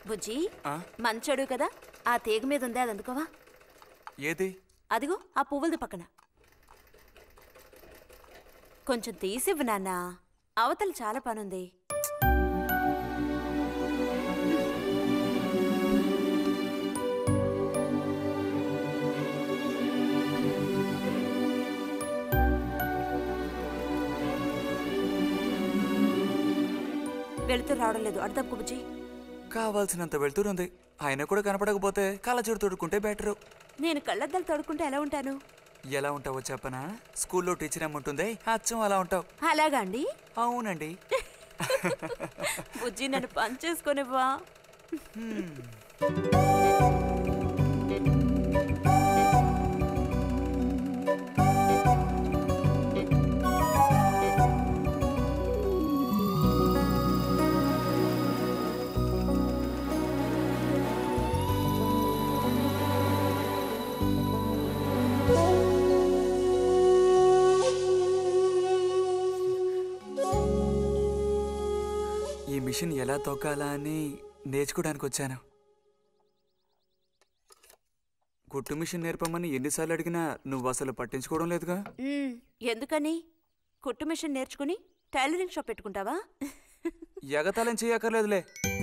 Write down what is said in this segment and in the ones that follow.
బుజ్జి ఆ? మంచోడు కదా ఆ తీగ మీద ఉందే అది అందుకోవా ఏది అదిగో ఆ పువ్వులది పక్కన కొంచెం తీసివ్వు నాన్న అవతల చాలా పనుంది వెళుతూ రావడం లేదు అర్థం బుజ్జి కావాల్సినంత వెళ్తురుంది ఆయన కూడా కనపడకపోతే కళ్ళజోడు తొడుక్కుంటే బెటరు నేను కళ్ళద్దాలు తోడుకుంటే ఎలా ఉంటాను ఎలా ఉంటావో చెప్పనా స్కూల్లో టీచర్ ఏముంటుంది అచ్చం అలా ఉంటావు అలాగా అండి అవునండి బుజ్జి నన్ను పని చేసుకునివ్వా ఈ మిషన్ ఎలా తొక్కాలా అని నేర్చుకోవడానికి వచ్చాను కుట్టు మిషన్ నేర్పమని ఎన్నిసార్లు అడిగినా నువ్వు అసలు పట్టించుకోవడం లేదుగా మ్మ్, ఎందుకని కుట్టు మిషన్ నేర్చుకుని టైలరింగ్ షాప్ పెట్టుకుంటావా ఎగతాళం చేయక్కర్లేదులే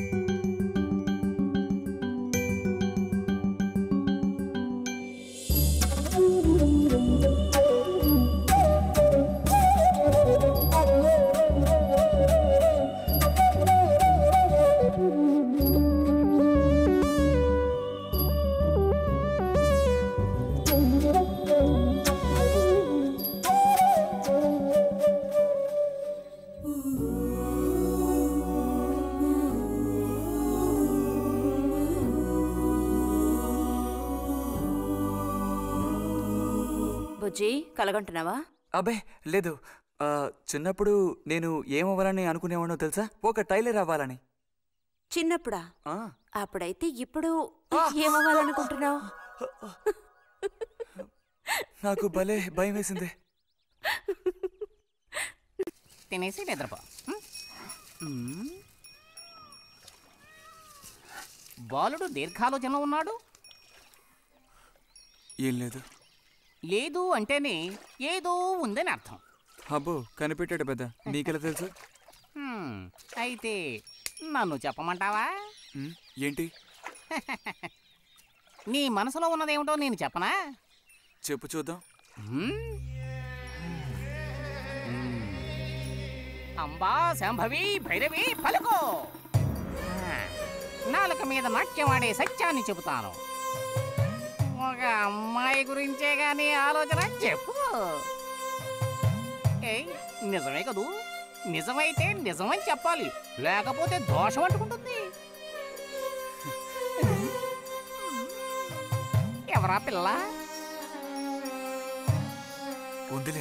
బుజ్జి కలగంటున్నావా అబ్బే లేదు ఆ, చిన్నప్పుడు నేను ఏమవ్వాలని అనుకునేవాడో తెలుసా ఒక టైలర్ అవ్వాలని చిన్నప్పుడా ఆ, అప్పుడైతే ఇప్పుడు ఏమవ్వాలనుకుంటున్నావు నాకు భలే భయం వేసింది తినేసి నిద్రపో ఉం? ఉం. బాలుడు దీర్ఘాలోచనలో ఉన్నాడు ఏం లేదు లేదు అంటేనే ఏదో ఉందని అర్థం అబ్బో కనిపెట్టాడు పెద్ద నీకెలా తెలుసు హ్మ్, అయితే నన్ను చెప్పమంటావా ఉమ్, ఏంటి నీ మనసులో ఉన్నదేమిటో నేను చెప్పనా చెప్పు చూద్దాం హ్మ్? హ్మ్. అంబా శాంభవి భైరవి పలుకో ఆ, నాలుక మీద నాట్యం ఆడే సత్యాన్ని చెబుతాను ఒక అమ్మాయి గురించే గాని ఆలోచన చెప్పు ఏయ్ నిజమే కదూ నిజమైతే నిజమని చెప్పాలి లేకపోతే దోషం అంటుకుంటుంది ఎవరా పిల్ల ఉందిలే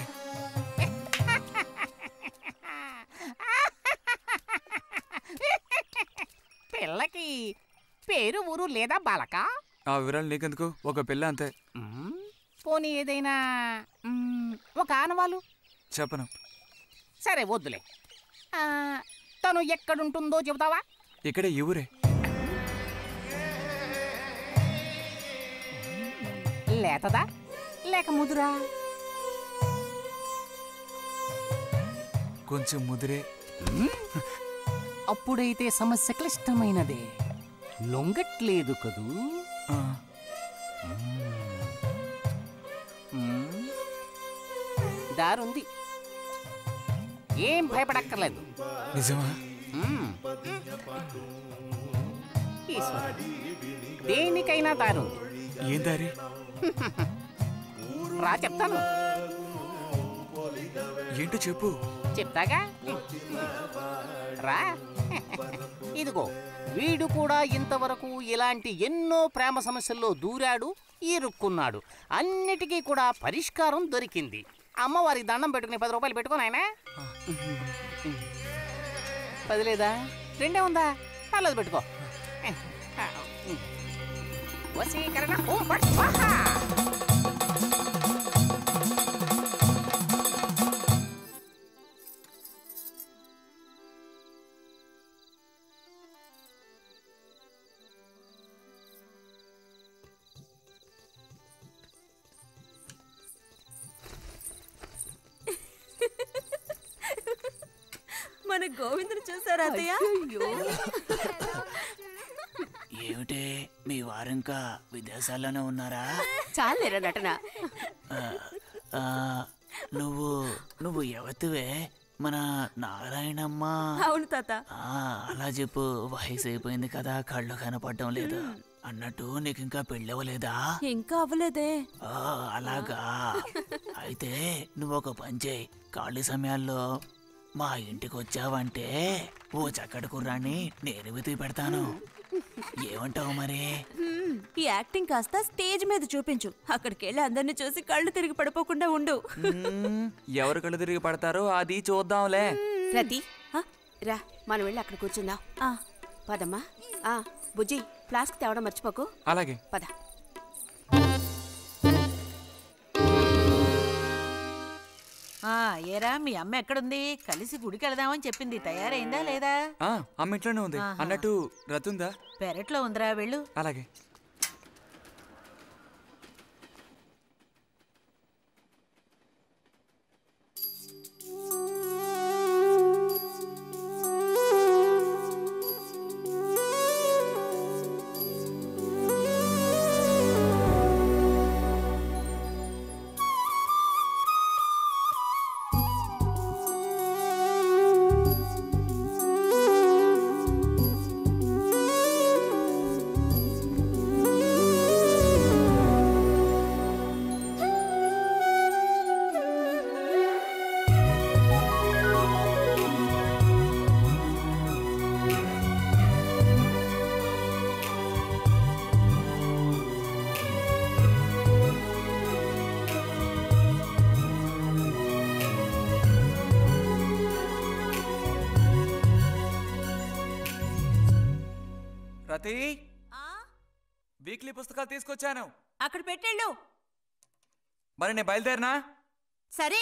పిల్లకి పేరు ఊరు లేదా బాలక ఆ వివరాలు నీకెందుకు ఒక పిల్ల అంతే మ్మ్. పోనీ ఏదైనా మ్మ్, ఒక ఆనవాలు చెప్పను సరే వద్దులే ఆ, తను ఎక్కడుంటుందో చెబుతావా ఇక్కడే ఈ ఊరే లేతదా లేక ముదురా కొంచెం ముదిరే అప్పుడైతే సమస్య క్లిష్టమైనదే లొంగట్లేదు కదూ ఆ, మ్మ్. దారుంది ఏం భయపడక్కర్లేదు నిజమా మ్మ్. ఈశ్వరుడు. దేనికైనా దారుంది ఏం దారి రా చెప్తాను ఏంటో చెప్పు చెప్తాగా రా ఇదిగో వీడు కూడా ఇంతవరకు ఇలాంటి ఎన్నో ప్రేమ సమస్యల్లో దూరాడు ఇరుక్కున్నాడు అన్నిటికీ కూడా పరిష్కారం దొరికింది అమ్మవారికి దండం పెట్టుకుని పది రూపాయలు పెట్టుకో నాయనా పది లేదా రెండే ఉందా పర్లేదు పెట్టుకో వశీకరణ ఓం ఫట్ స్వాహా. మన గోవిందుని చూసారా అత్తయ్య ఏమిటే మీ వారింకా విదేశాల్లోనే ఉన్నారా చాలేరా నటన ఆ, ఆ, నువ్వు నువ్వు ఎవతివే మన నారాయణమ్మ అవును తాత ఆ, అలా చెప్పు వయసు అయిపోయింది కదా కళ్ళు కనపడడం లేదు అన్నట్టు నీకు ఇంకా పెళ్ళవలేదా ఇంకా అవ్వలేదే ఆ, అలాగా అయితే నువ్వు ఒక పని చేయి ఖాళీ సమయాల్లో మా ఇంటికి వచ్చావంటే ఓ చక్కటి కుర్రాన్ని నేను వెతికి పెడతాను ఏమంటావు మరి హ్మ్, ఈ యాక్టింగ్ కాస్త స్టేజ్ మీద చూపించు అక్కడికి వెళ్ళి అందరిని చూసి కళ్ళు తిరిగి పడిపోకుండా ఉండు మ్మ్, ఎవరు కళ్ళు తిరిగి పడతారో అది చూద్దాంలే రతి రా మనం వెళ్ళి అక్కడ కూర్చుందాం ఆ, పదమ్మా ఆ బుజ్జి ఫ్లాస్క్ తేవడం మర్చిపోకు అలాగే పద ఆ ఏరా మీ అమ్మ ఎక్కడుంది కలిసి గుడికి వెళదామని చెప్పింది తయారైందా లేదా ఆ, అమ్మ ఇంట్లోనే ఉంది ఆహా. అన్నట్టు రతుందా పెరట్లో ఉందిరా వెళ్ళు అలాగే రతి ఆ, వీక్లీ పుస్తకాలు తీసుకొచ్చాను అక్కడ పెట్టెళ్ళు మరి నేను బయలుదేరినా సరే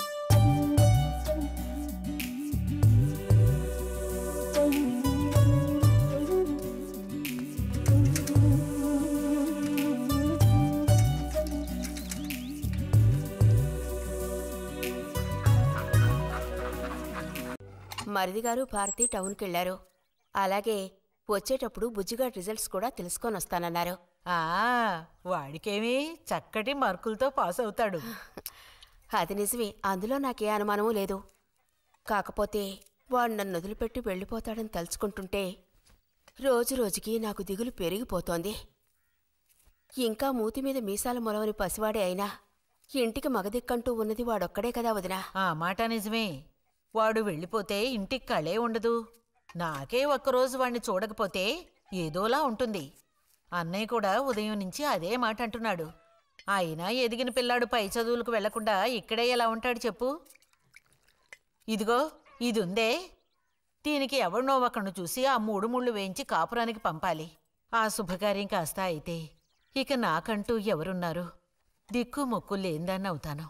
మరిది గారు భారతి టౌన్కి వెళ్ళారు అలాగే వచ్చేటప్పుడు బుజ్జిగాడి రిజల్ట్స్ కూడా తెలుసుకొని వస్తానన్నారు ఆ వాడికేమి చక్కటి మార్కులతో పాస్ అవుతాడు అది నిజమే అందులో నాకే అనుమానమూ లేదు కాకపోతే వాడు నన్ను వదిలిపెట్టి వెళ్ళిపోతాడని తలుచుకుంటుంటే రోజు రోజుకి నాకు దిగులు పెరిగిపోతోంది ఇంకా మూతి మీద మీసాల మొలవని పసివాడే అయినా ఇంటికి మగదిక్కంటూ ఉన్నది వాడొక్కడే కదా వదినా ఆ మాట నిజమే వాడు వెళ్ళిపోతే ఇంటికి కళే ఉండదు నాకే ఒక్కరోజు వాణ్ణి చూడకపోతే ఏదోలా ఉంటుంది అన్నయ్య కూడా ఉదయం నుంచి అదే మాట అంటున్నాడు అయినా ఎదిగిన పిల్లాడు పై చదువులకు వెళ్లకుండా ఇక్కడే ఎలా ఉంటాడు చెప్పు ఇదిగో ఇది ఉందే దీనికి ఎవరినో ఒకరిని చూసి ఆ మూడు ముళ్ళు వేయించి కాపురానికి పంపాలి ఆ శుభకార్యం కాస్త అయితే ఇక నాకంటూ ఎవరున్నారు దిక్కు మొక్కు లేందాన్ని అవుతాను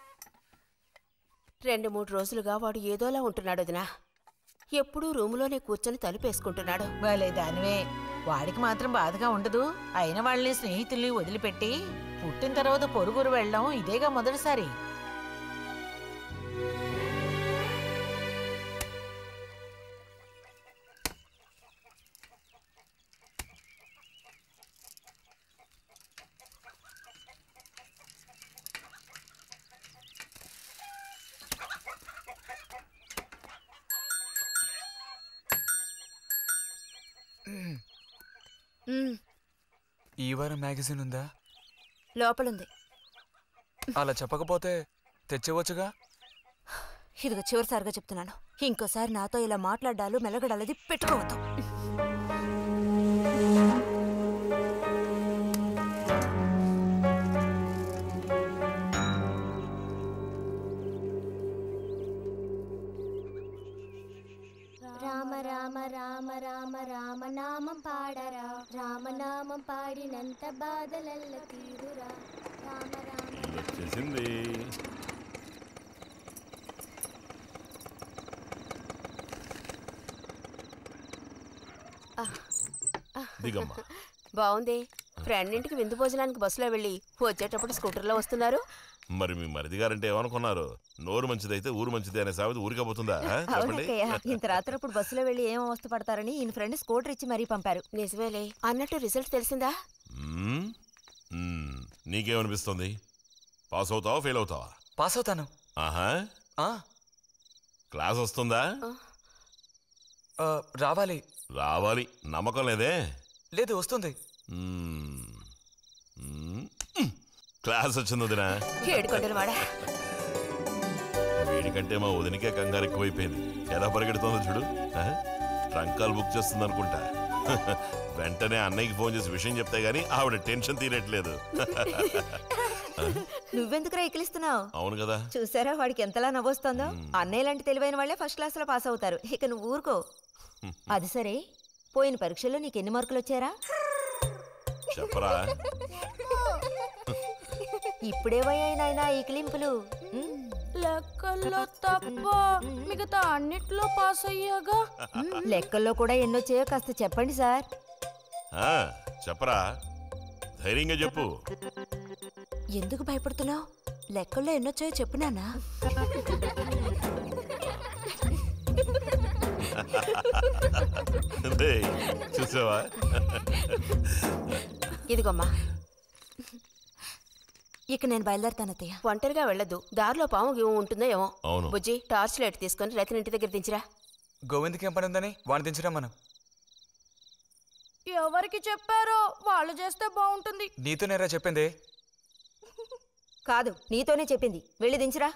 రెండు మూడు రోజులుగా వాడు ఏదోలా ఉంటున్నాడు వదినా ఎప్పుడూ రూములోనే కూర్చొని తలుపేసుకుంటున్నాడు భలే దానివే వాడికి మాత్రం బాధగా ఉండదు అయిన వాళ్ళని స్నేహితుల్ని వదిలిపెట్టి పుట్టిన తర్వాత పొరుగురు వెళ్ళడం ఇదేగా మొదటిసారి ఉమ్, ఈ వారం మ్యాగజైన్ ఉందా లోపలుంది అలా చెప్పకపోతే తెచ్చేవచ్చుగా ఇదిగో చివరిసారిగా చెప్తున్నాను ఇంకోసారి నాతో ఇలా మాట్లాడాలు మెలగడాలది పెట్టుకోవద్దు రామ రామ రామ రామ రామనామం పాడరా రామనామం పాడినంత బాధలల్ల తీరురా రామ రామ వచ్చేసింది దిగమ్మా బాగుంది ఫ్రెండ్ ఇంటికి విందు భోజనానికి బస్సులో వెళ్ళి వచ్చేటప్పుడు స్కూటర్లో వస్తున్నారు మరి మీ మరిది గారంటే ఏమనుకున్నారు నోరు మంచిదైతే ఊరు మంచిది అనే సామెత ఊరికపోతుందా ఆ? చెప్పండి అవునక్కయ్య ఇంత రాత్రప్పుడు బస్సులో వెళ్ళి ఏం అవస్థ పడతారని ఈయన ఫ్రెండ్ స్కూటర్ ఇచ్చి మరీ పంపారు నిజమేలే అన్నట్టు రిజల్ట్ తెలిసిందా మ్మ్? మ్మ్. నీకేమనిపిస్తుంది పాస్ అవుతావా ఫెయిల్ అవుతావా పాస్ అవుతాను ఆహా ఆ, క్లాస్ వస్తుందా ఆ, రావాలి రావాలి నమ్మకం లేదే లేదు వస్తుంది మ్మ్. మ్మ్. క్లాస్ వచ్చింది వదినా ఏడుకొండలు వాడా వీడికంటే మా వదినికే కంగారు ఎక్కువైపోయింది ఎలా పరిగెడుతుందో చూడు ఆ? ట్రంకాలు బుక్ చేస్తుంది అనుకుంటా వెంటనే అన్నయ్యకి ఫోన్ చేసి విషయం చెప్తే గానీ ఆవిడ టెన్షన్ తీరట్లేదు నువ్వెందుకురా ఎక్కిలిస్తున్నావు అవును కదా చూసారా వాడికి ఎంతలా నవ్వొస్తుందో అన్నయ్య లాంటి తెలివైన వాళ్ళే ఫస్ట్ క్లాస్ లో పాస్ అవుతారు ఇక నువ్వు ఊరుకో అది సరే పోయిన పరీక్షల్లో నీకు ఎన్ని మార్కులు వచ్చారా చెప్పరా ఇప్పుడేవయ్యాయి నాయనా ఈ క్లింపులు ఉమ్, లెక్కల్లో తప్ప మిగతా అన్నిట్లో పాస్ అయ్యాగా లెక్కల్లో కూడా ఎన్నొచ్చాయో కాస్త చెప్పండి సార్ ఆ, చెప్పరా ధైర్యంగా చెప్పు ఎందుకు భయపడుతున్నావు లెక్కల్లో ఎన్నొచ్చాయో చెప్పు నాన్నా రేయ్, చూసావా ఇదిగోమ్మా ఇక నేను బయలుదేరుతాను అత్తయ్య ఒంటరిగా వెళ్ళొద్దు దారిలో పాము గీము ఉంటుందో ఏమో అవును బుజ్జి టార్చ్ లైట్ తీసుకొని రతిని ఇంటి దగ్గర దించిరా గోవింద్కి ఏం పని ఉందని వాడిని దించరా మనం ఎవరికి చెప్పారో వాళ్ళు చేస్తే బాగుంటుంది నీతో నేరా చెప్పింది కాదు నీతోనే చెప్పింది వెళ్ళి దించురా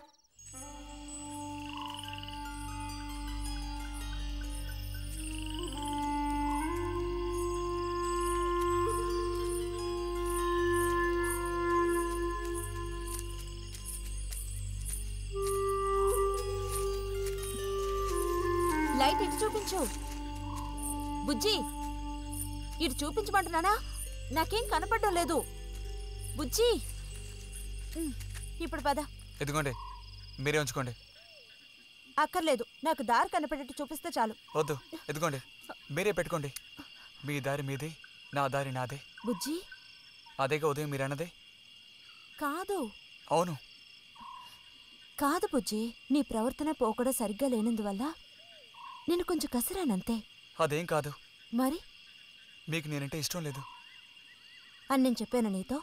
లైట్ ఇటు చూపించు బుజ్జి ఇటు చూపించమంటున్నానా నాకేం కనపడడం లేదు బుజ్జి ఉమ్, ఇప్పుడు పద ఎదుగోండి మీరే ఉంచుకోండి అక్కర్లేదు నాకు దారి కనపడేట్టు చూపిస్తే చాలు వద్దు ఎదుగోండి మీరే పెట్టుకోండి మీ దారి మీది నా దారి నాదే బుజ్జి అదేగా ఉదయం మీరు అన్నదే కాదు అవును కాదు బుజ్జి నీ ప్రవర్తన పోకడ సరిగ్గా లేనందువల్ల నేను కొంచెం కసిరానంతే అదేం కాదు మరి మీకు నేనంటే ఇష్టం లేదు అని నేను చెప్పాను నీతో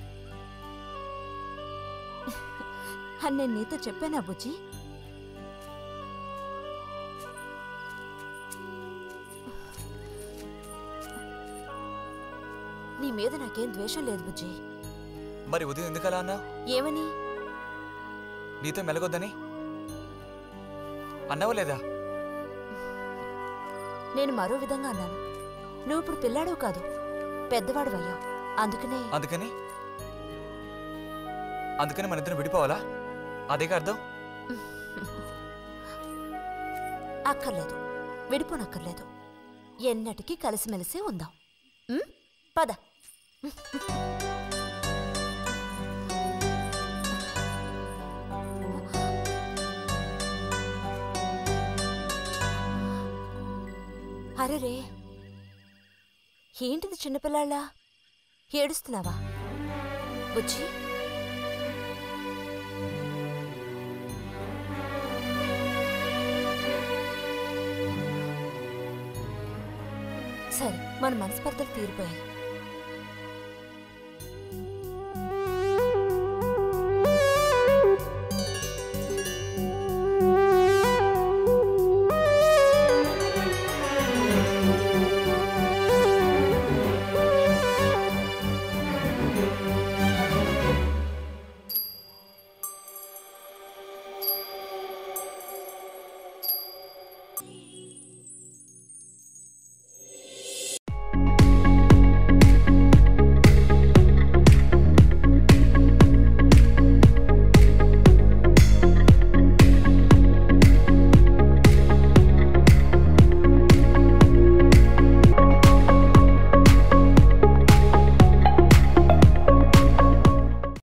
అని నేను నీతో చెప్పానా బుజ్జి నీ మీద నాకేం ద్వేషం లేదు బుజ్జి మరి ఉదయం ఎందుకలా అన్నావు ఏమని నీతో మెలగొద్దని అన్నావా లేదా నేను మరో విధంగా అన్నాను నువ్వు ఇప్పుడు పిల్లాడవు కాదు పెద్దవాడు అయ్యావు అందుకనే అందుకని అందుకని మన ఇద్దరం విడిపోవాలా అదేగా అర్థం అక్కర్లేదు విడిపోనక్కర్లేదు ఎన్నటికీ కలిసిమెలిసి ఉందాం ఉం? పద అరెరే ఏంటిది చిన్నపిల్లాళ్ళ ఏడుస్తున్నావా బుజ్జి సరే మన మనస్పర్ధలు తీరిపోయాయి